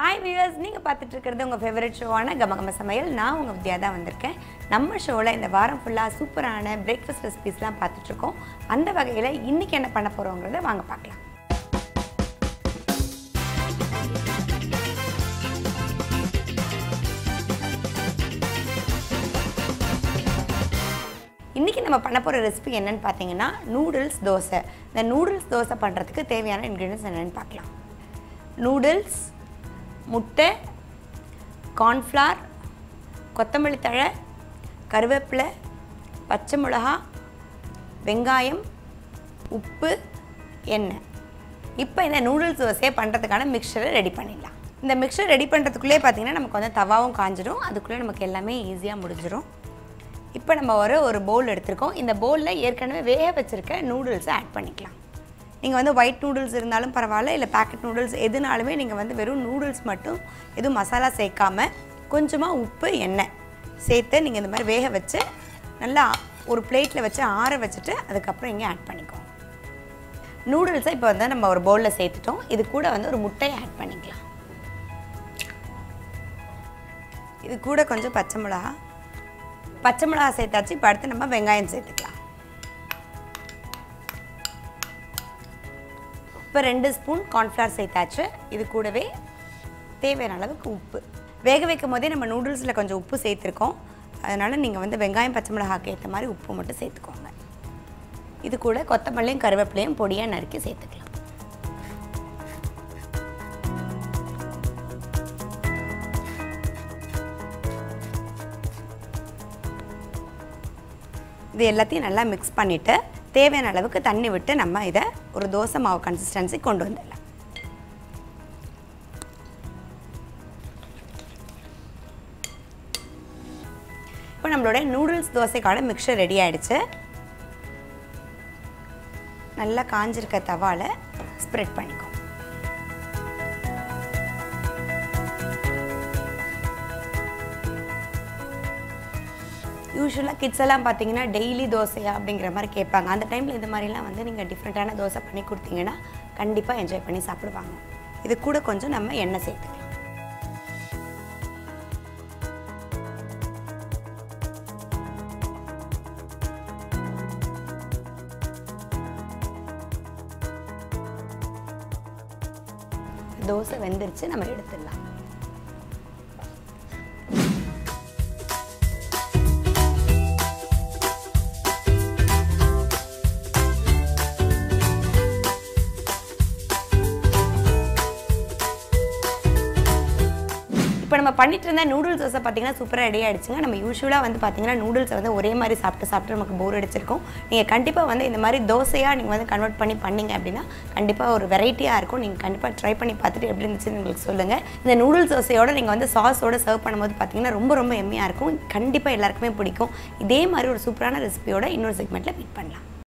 hi viewers நீங்கள் பார்த்துட்டு இருக்கிறது உங்கள் ஃபேவரட் ஷோவான கமகம சமையல் நான் உங்கள் வித்யா தான் வந்திருக்கேன் நம்ம ஷோவில் இந்த வாரம் ஃபுல்லாக சூப்பரான பிரேக்ஃபாஸ்ட் ரெசிபிஸ்லாம் பார்த்துட்ருக்கோம் அந்த வகையில் இன்றைக்கி என்ன பண்ண போகிறோங்கிறத வாங்க பார்க்கலாம் இன்றைக்கி நம்ம பண்ண போகிற ரெசிபி என்னன்னு பார்த்தீங்கன்னா நூடுல்ஸ் தோசை இந்த நூடுல்ஸ் தோசை பண்ணுறதுக்கு தேவையான இன்க்ரீடியன்ஸ் என்னென்னு பார்க்கலாம் நூடுல்ஸ் முட்டை கார்ன்ஃப்ளார் கொத்தமல்லி தழை கருவேப்பிலை பச்சை மிளகா வெங்காயம் உப்பு எண்ணெய் இப்போ இந்த நூடுல்ஸ் தோசையை பண்ணுறதுக்கான மிக்சரை ரெடி பண்ணிடலாம் இந்த மிக்சர் ரெடி பண்ணுறதுக்குள்ளே பார்த்தீங்கன்னா நமக்கு வந்து தவாவும் காஞ்சிடும் அதுக்குள்ளே நமக்கு எல்லாமே ஈஸியாக முடிஞ்சிடும் இப்போ நம்ம ஒரு ஒரு பவுல் எடுத்திருக்கோம் இந்த பவுலில் ஏற்கனவே வேக வச்சுருக்க நூடுல்ஸை ஆட் பண்ணிக்கலாம் நீங்கள் வந்து ஒயிட் நூடுல்ஸ் இருந்தாலும் பரவாயில்ல இல்லை பேக்கெட் நூடுல்ஸ் எதுனாலுமே நீங்கள் வந்து வெறும் நூடுல்ஸ் மட்டும் எதுவும் மசாலா சேர்க்காம கொஞ்சமாக உப்பு எண்ணெய் சேர்த்து நீங்கள் இந்த மாதிரி வேக வச்சு நல்லா ஒரு பிளேட்டில் வச்சு ஆற வச்சுட்டு அதுக்கப்புறம் இங்கே ஆட் பண்ணிக்கோங்க நூடுல்ஸை இப்போ வந்து நம்ம ஒரு பவுலில் சேர்த்துட்டோம் இது கூட வந்து ஒரு முட்டையை ஆட் பண்ணிக்கலாம் இது கூட கொஞ்சம் பச்சை மிளகா பச்சை மிளகா சேர்த்தாச்சு இப்போ அடுத்து நம்ம வெங்காயம் சேர்த்துக்கலாம் இப்போ ரெண்டு ஸ்பூன் கார்ன்ஃப்ளவர் சேர்த்தாச்சு இது கூடவே தேவையான அளவுக்கு உப்பு வேக வைக்கும் போதே நம்ம நூடுல்ஸில் கொஞ்சம் உப்பு சேர்த்துருக்கோம் அதனால் நீங்கள் வந்து வெங்காயம் பச்சை மிளகாக்கு ஏற்ற மாதிரி உப்பு மட்டும் சேர்த்துக்கோங்க இது கூட கொத்தமல்லியும் கருவேப்பிலையும் பொடியாக நறுக்கி சேர்த்துக்கலாம் இது எல்லாத்தையும் நல்லா மிக்ஸ் பண்ணிவிட்டு தேவையான அளவுக்கு தண்ணி விட்டு நம்ம இதை ஒரு தோசை மாவு கன்சிஸ்டன்சி கொண்டு வந்துடலாம் இப்போ நம்மளோட நூடுல்ஸ் தோசைக்கான மிக்சர் ரெடி ஆயிடுச்சு நல்லா காஞ்சிருக்க தவால ஸ்ப்ரெட் பண்ணிக்கோ யூஸ்வலாக கிட்ஸ் எல்லாம் பார்த்தீங்கன்னா டெய்லி தோசையா அப்படிங்கிற மாதிரி கேட்பாங்க அந்த டைமில் இந்த மாதிரிலாம் வந்து நீங்கள் டிஃப்ரெண்ட்டான தோசை பண்ணி கொடுத்தீங்கன்னா கண்டிப்பாக என்ஜாய் பண்ணி சாப்பிடுவாங்க இது கூட கொஞ்சம் நம்ம எண்ணெய் சேர்த்துக்கலாம் தோசை வெந்துருச்சு நம்ம எடுத்துடலாம் இப்போ நம்ம பண்ணிட்டு இருந்த நூடுல்ஸ் தோசை பார்த்தீங்கன்னா சூப்பராக ரெடி ஆயிடுச்சுங்க நம்ம யூஸ்வலாக வந்து பார்த்தீங்கன்னா நூடுல்ஸை வந்து ஒரே மாதிரி சாப்பிட்டு சாப்பிட்டு நமக்கு போர் அடிச்சிருக்கும் நீங்கள் கண்டிப்பாக வந்து இந்த மாதிரி தோசையாக நீங்கள் வந்து கன்வெர்ட் பண்ணி பண்ணீங்க அப்படின்னா கண்டிப்பாக ஒரு வெரைட்டியாக இருக்கும் நீங்கள் கண்டிப்பாக ட்ரை பண்ணி பார்த்துட்டு எப்படி இருந்துச்சுன்னு உங்களுக்கு சொல்லுங்கள் இந்த நூடுல்ஸ் தோசையோட நீங்கள் வந்து சாஸோட சர்வ் பண்ணும்போது பார்த்தீங்கன்னா ரொம்ப ரொம்ப எம்மியாக இருக்கும் கண்டிப்பாக எல்லாருக்குமே பிடிக்கும் இதே மாதிரி ஒரு சூப்பரான ரெசிபியோட இன்னொரு செக்மெண்ட்டில் மீட் பண்ணலாம்